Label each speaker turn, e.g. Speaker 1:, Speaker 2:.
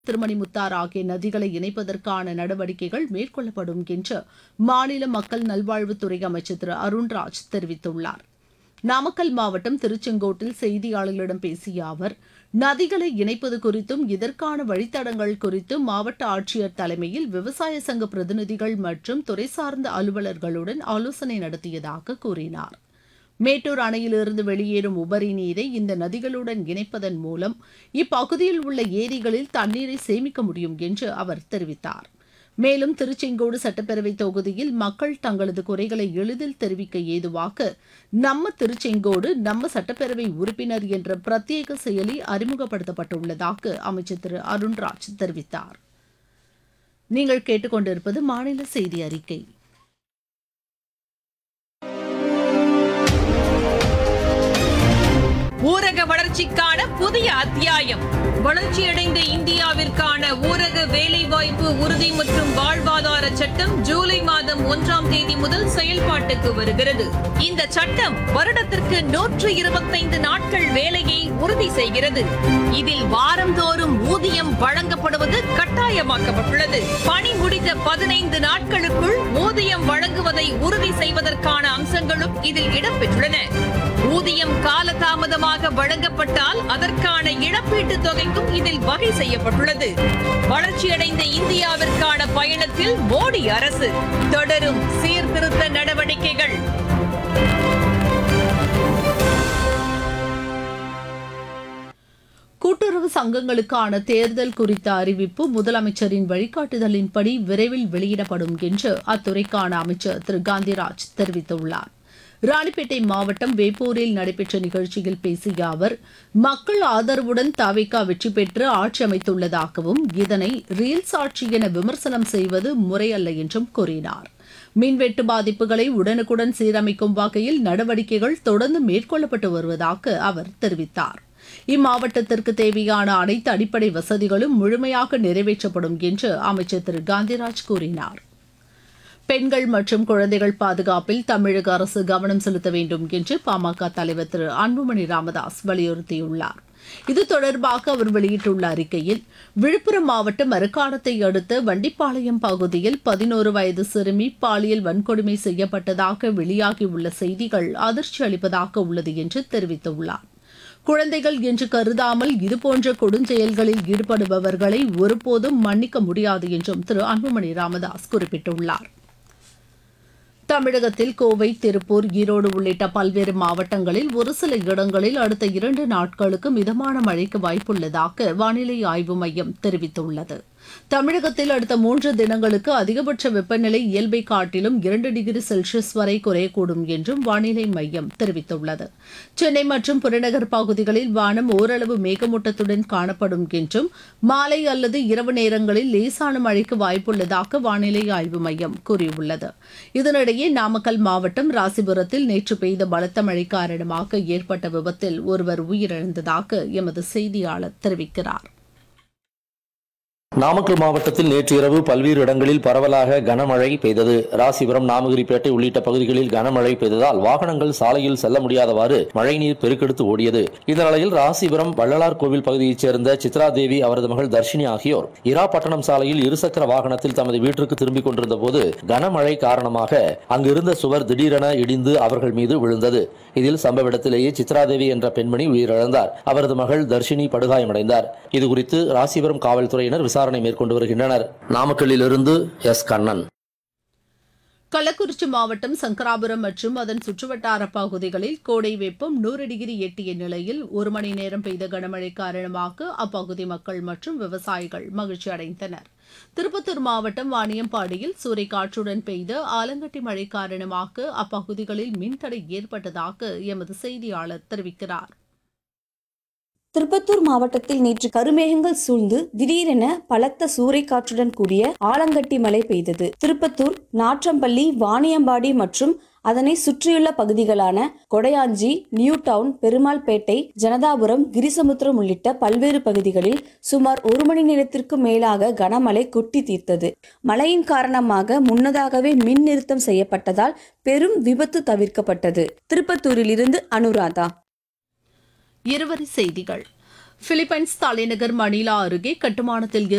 Speaker 1: திருமணிமுத்தாறு ஆகிய நதிகளை இணைப்பதற்கான நடவடிக்கைகள் மேற்கொள்ளப்படும் என்று மாநில மக்கள் நல்வாழ்வுத்துறை அமைச்சர் திரு அருண்ராஜ் தெரிவித்துள்ளார் நாமக்கல் மாவட்டம் திருச்செங்கோட்டில் செய்தியாளர்களிடம் பேசிய அவர் நதிகளை இணைப்பது குறித்தும் இதற்கான வழித்தடங்கள் குறித்தும் மாவட்ட ஆட்சியர் தலைமையில் விவசாய சங்க பிரதிநிதிகள் மற்றும் துறை சார்ந்த அலுவலர்களுடன் ஆலோசனை நடத்தியதாக கூறினார் மேட்டூர் அணையிலிருந்து வெளியேறும் உபரி நீரை இந்த நதிகளுடன் இணைப்பதன் மூலம் இப்பகுதியில் உள்ள ஏரிகளில் தண்ணீரை சேமிக்க முடியும் என்று அவர் தெரிவித்தார் மேலும் திருச்செங்கோடு சட்டப்பேரவை தொகுதியில் மக்கள் தங்களது குறைகளை எளிதில் தெரிவிக்க ஏதுவாக நம்ம திருச்செங்கோடு நம்ம சட்டப்பேரவை உறுப்பினர் என்ற பிரத்யேக செயலி அறிமுகப்படுத்தப்பட்டுள்ளதாக அமைச்சர் திரு அருண்ராஜ் தெரிவித்தார் நீங்கள் கேட்டுக்கொண்டிருப்பது மாநில செய்தி அறிக்கை
Speaker 2: ஊரக வளர்ச்சிக்கான புதிய அத்தியாயம் வளர்ச்சியடைந்த இந்தியாவிற்கான ஊரக வேலைவாய்ப்பு உறுதி மற்றும் வாழ்வாதார சட்டம் ஜூலை மாதம் ஒன்றாம் தேதி முதல் செயல்பாட்டுக்கு வருகிறது இந்த சட்டம் வருடத்திற்கு நூற்று இருபத்தைந்து நாட்கள் வேலையை உறுதி செய்கிறது இதில் வாரந்தோறும் ஊதியம் வழங்கப்படுவது கட்டாயமாக்கப்பட்டுள்ளது பணி முடிந்த பதினைந்து நாட்களுக்குள் ஊதியம் வழங்குவதை உறுதி செய்வதற்கான அம்சங்களும் இதில் இடம்பெற்றுள்ளன ஊதியம் காலதாமதமாக வழங்கப்பட்டால் அதற்கான இழப்பீட்டு தொகைக்கும் இதில் வகை செய்யப்பட்டுள்ளது வளர்ச்சியடைந்த இந்தியாவிற்கான பயணத்தில் மோடி அரசு தொடரும் சீர்திருத்த நடவடிக்கைகள்
Speaker 1: கூட்டுறவு சங்கங்களுக்கான தேர்தல் குறித்த அறிவிப்பு முதலமைச்சரின் வழிகாட்டுதலின்படி விரைவில் வெளியிடப்படும் என்று அத்துறைக்கான அமைச்சர் திரு காந்திராஜ் தெரிவித்துள்ளார் ராணிப்பேட்டை மாவட்டம் வேப்பூரில் நடைபெற்ற நிகழ்ச்சியில் பேசிய அவர் மக்கள் ஆதரவுடன் தாவேக்கா வெற்றி பெற்று ஆட்சி அமைத்துள்ளதாகவும் இதனை ரீல்ஸ் ஆட்சி என விமர்சனம் செய்வது முறையல்ல என்றும் கூறினார் மின்வெட்டு பாதிப்புகளை உடனுக்குடன் சீரமைக்கும் வகையில் நடவடிக்கைகள் தொடர்ந்து மேற்கொள்ளப்பட்டு வருவதாக அவர் தெரிவித்தார் இம்மாவட்டத்திற்கு தேவையான அனைத்து அடிப்படை வசதிகளும் முழுமையாக நிறைவேற்றப்படும் என்று அமைச்சர் திரு காந்திராஜ் கூறினார் பெண்கள் மற்றும் குழந்தைகள் பாதுகாப்பில் தமிழக அரசு கவனம் செலுத்த வேண்டும் என்று பாமக தலைவர் திரு அன்புமணி ராமதாஸ் வலியுறுத்தியுள்ளார் இது தொடர்பாக அவர் வெளியிட்டுள்ள அறிக்கையில் விழுப்புரம் மாவட்டம் மரக்காணத்தை அடுத்த வண்டிப்பாளையம் பகுதியில் பதினோரு வயது சிறுமி பாலியல் வன்கொடுமை செய்யப்பட்டதாக வெளியாகியுள்ள செய்திகள் அதிர்ச்சி அளிப்பதாக உள்ளது என்று தெரிவித்துள்ளார் குழந்தைகள் என்று கருதாமல் இதுபோன்ற கொடுஞ்செயல்களில் ஈடுபடுபவர்களை ஒருபோதும் மன்னிக்க முடியாது என்றும் திரு அன்புமணி ராமதாஸ் குறிப்பிட்டுள்ளார் தமிழகத்தில் கோவை திருப்பூர் ஈரோடு உள்ளிட்ட பல்வேறு மாவட்டங்களில் ஒரு சில இடங்களில் அடுத்த இரண்டு நாட்களுக்கு மிதமான மழைக்கு வாய்ப்புள்ளதாக வானிலை ஆய்வு மையம் தெரிவித்துள்ளது தமிழகத்தில் அடுத்த மூன்று தினங்களுக்கு அதிகபட்ச வெப்பநிலை இயல்பை காட்டிலும் இரண்டு டிகிரி செல்சியஸ் வரை குறையக்கூடும் என்றும் வானிலை மையம் தெரிவித்துள்ளது சென்னை மற்றும் புறநகர் பகுதிகளில் வானம் ஓரளவு மேகமூட்டத்துடன் காணப்படும் என்றும் மாலை அல்லது இரவு நேரங்களில் லேசான மழைக்கு வாய்ப்புள்ளதாக வானிலை ஆய்வு மையம் கூறியுள்ளது இதனிடையே நாமக்கல் மாவட்டம் ராசிபுரத்தில் நேற்று பெய்த பலத்த மழை காரணமாக ஏற்பட்ட விபத்தில் ஒருவர் உயிரிழந்ததாக எமது செய்தியாளர் தெரிவிக்கிறார்
Speaker 3: நாமக்கல் மாவட்டத்தில் நேற்று இரவு பல்வேறு இடங்களில் பரவலாக கனமழை பெய்தது ராசிபுரம் நாமகிரிப்பேட்டை உள்ளிட்ட பகுதிகளில் கனமழை பெய்ததால் வாகனங்கள் சாலையில் செல்ல முடியாதவாறு மழைநீர் பெருக்கெடுத்து ஓடியது இந்த நிலையில் ராசிபுரம் வள்ளலார் கோவில் பகுதியைச் சேர்ந்த சித்ரா தேவி அவரது மகள் தர்ஷினி ஆகியோர் இராப்பட்டணம் சாலையில் இருசக்கர வாகனத்தில் தமது வீட்டிற்கு திரும்பிக் கொண்டிருந்த போது கனமழை காரணமாக அங்கிருந்த சுவர் திடீரென இடிந்து அவர்கள் மீது விழுந்தது இதில் சம்பவ இடத்திலேயே சித்ராதேவி என்ற பெண்மணி உயிரிழந்தார் அவரது மகள் தர்ஷினி படுகாயமடைந்தார் இதுகுறித்து ராசிபுரம் காவல்துறையினர் விசாரணை மேற்கொண்டு வருகின்றனர் நாமக்கல்லிலிருந்து எஸ் கண்ணன்
Speaker 1: கள்ளக்குறிச்சி மாவட்டம் சங்கராபுரம் மற்றும் அதன் சுற்றுவட்டார பகுதிகளில் கோடை வெப்பம் நூறு டிகிரி எட்டிய நிலையில் ஒரு மணி நேரம் பெய்த கனமழை காரணமாக அப்பகுதி மக்கள் மற்றும் விவசாயிகள் மகிழ்ச்சி அடைந்தனர் திருப்பத்தூர் மாவட்டம் வாணியம்பாடியில் சூறைக்காற்றுடன் பெய்த ஆலங்கட்டி மழை காரணமாக அப்பகுதிகளில் மின்தடை ஏற்பட்டதாக எமது செய்தியாளர் தெரிவிக்கிறார்
Speaker 4: திருப்பத்தூர் மாவட்டத்தில் நேற்று கருமேகங்கள் சூழ்ந்து திடீரென பலத்த சூறைக்காற்றுடன் கூடிய ஆலங்கட்டி மழை பெய்தது திருப்பத்தூர் நாற்றம்பள்ளி வாணியம்பாடி மற்றும் அதனை சுற்றியுள்ள பகுதிகளான கொடையாஞ்சி நியூ டவுன் பெருமாள்பேட்டை ஜனதாபுரம் கிரிசமுத்திரம் உள்ளிட்ட பல்வேறு பகுதிகளில் சுமார் ஒரு மணி நேரத்திற்கும் மேலாக கனமழை கொட்டி தீர்த்தது மழையின் காரணமாக முன்னதாகவே மின் நிறுத்தம் செய்யப்பட்டதால் பெரும் விபத்து தவிர்க்கப்பட்டது திருப்பத்தூரில் இருந்து அனுராதா
Speaker 1: இருவரி செய்திகள் பிலிப்பைன்ஸ் தலைநகர் மணிலா அருகே கட்டுமானத்தில்